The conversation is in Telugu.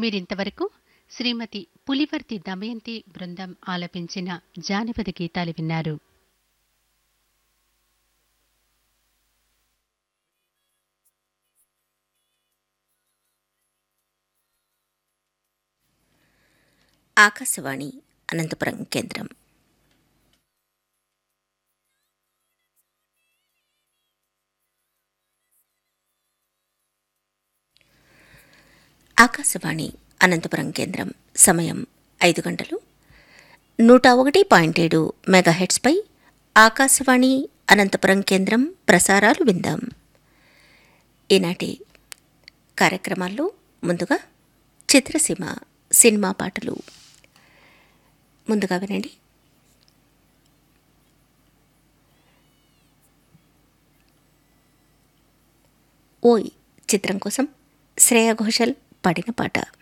మీరింతవరకు శ్రీమతి పులివర్తి దమయంతి బృందం ఆలపించిన జానపద గీతాలు విన్నారు ఆకాశవాణి అనంతపురం కేంద్రం ఆకాశవాణి అనంతపురం కేంద్రం సమయం ఐదు గంటలు నూట ఒకటి పాయింట్ ఏడు మెగాహెట్స్పై ఆకాశవాణి అనంతపురం కేంద్రం ప్రసారాలు విందాం ఈనాటి కార్యక్రమాల్లో ముందుగా చిత్రసీమ సినిమా పాటలు ముందుగా వినండి ఓయ్ చిత్రం కోసం శ్రేయ ఘోషల్ పాడిన పాట